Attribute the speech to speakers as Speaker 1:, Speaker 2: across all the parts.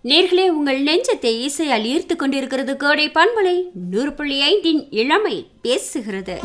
Speaker 1: நேர்களே உங்கள் நெஞ்சத்தை இசையால் ஈர்த்து கொண்டிருக்கிறது கோடை பண்பலை நூறு புள்ளி ஐந்தின் இளமை பேசுகிறது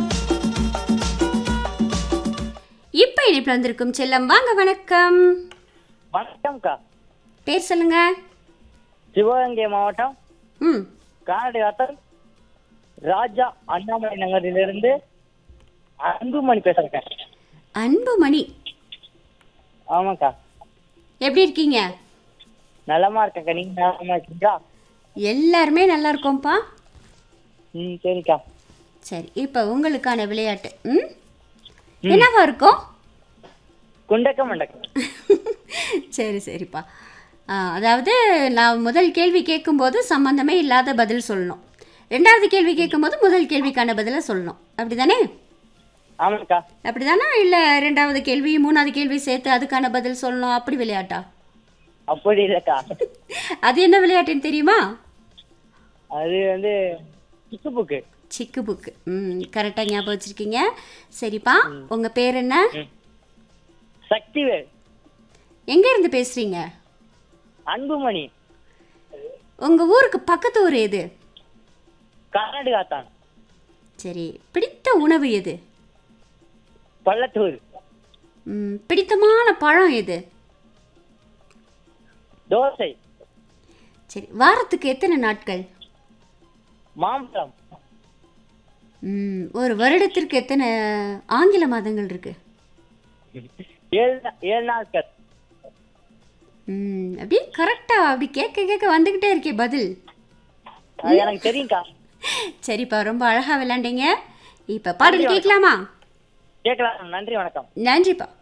Speaker 1: இப்ப இணைப்பில் வந்திருக்கும் செல்லம் வாங்க வணக்கம்
Speaker 2: வணக்கம்க்கா
Speaker 1: பேர் சொல்லுங்க
Speaker 2: சிவகங்கை மாவட்டம்
Speaker 1: ம்
Speaker 2: காரடியாத்தல் ராஜா அண்ணாமலை நகரிலிருந்து அன்புமணி பேசுறேன்
Speaker 1: அன்புமணி
Speaker 2: ஆமாக்கா
Speaker 1: எப்படி இருக்கீங்க
Speaker 2: நலமா இருக்கேன்க்கா நீங்க நலமா இருக்கீங்களா
Speaker 1: எல்லாருமே நல்லா இருக்கோம்ப்பா
Speaker 2: ம் சரிக்கா
Speaker 1: சரி இப்போ உங்களுக்கான விளையாட்டு ம் என்னவா இருக்கும்
Speaker 2: குண்டக்க மண்டக்கம்
Speaker 1: சரி சரிப்பா ஆ, அதாவது நான் முதல் கேள்வி கேட்கும்போது சம்மந்தமே இல்லாத பதில் சொல்லணும் ரெண்டாவது கேள்வி கேட்கும்போது முதல் கேள்விக்கான பதிலை சொல்லணும் அப்படிதானே
Speaker 2: ஆமாக்கா
Speaker 1: அப்படிதானா இல்லை ரெண்டாவது கேள்வி மூணாவது கேள்வி சேர்த்து அதுக்கான பதில் சொல்லணும் அப்படி விளையாட்டா
Speaker 2: அப்படி இல்லக்கா
Speaker 1: அது என்ன விளையாட்டுன்னு தெரியுமா
Speaker 2: அது வந்து புக்கு புக்கு
Speaker 1: சிக்கு புக்கு ம் கரெக்டாக ஞாபகம் வச்சுருக்கீங்க சரிப்பா உங்கள் பேர் என்ன
Speaker 2: சக்திவேல்
Speaker 1: எங்கேருந்து பேசுகிறீங்க
Speaker 2: அன்புமணி
Speaker 1: உங்கள் ஊருக்கு பக்கத்து ஊர் எது
Speaker 2: காரடியாத்தான்
Speaker 1: சரி பிடித்த உணவு எது
Speaker 2: பள்ளத்தூர்
Speaker 1: ம், பிடித்தமான பழம் எது
Speaker 2: தோசை
Speaker 1: சரி வாரத்துக்கு எத்தனை நாட்கள்
Speaker 2: மாம்பழம்
Speaker 1: ம், ஒரு வருடத்திற்கு எத்தனை ஆங்கில மாதங்கள் இருக்கு
Speaker 2: ஏழு நா- ஏழு நாட்கள்
Speaker 1: ம், அப்படியே கரெக்டாக அப்படி கேட்க கேட்க வந்துக்கிட்டே இருக்கே பதில்
Speaker 2: அது எனக்கு தெரியும்க்கா
Speaker 1: சரிப்பா ரொம்ப அழகாக விளையாண்டீங்க இப்போ பாடல் கேட்கலாமா
Speaker 2: கேட்கலாம் நன்றி வணக்கம்
Speaker 1: நன்றிப்பா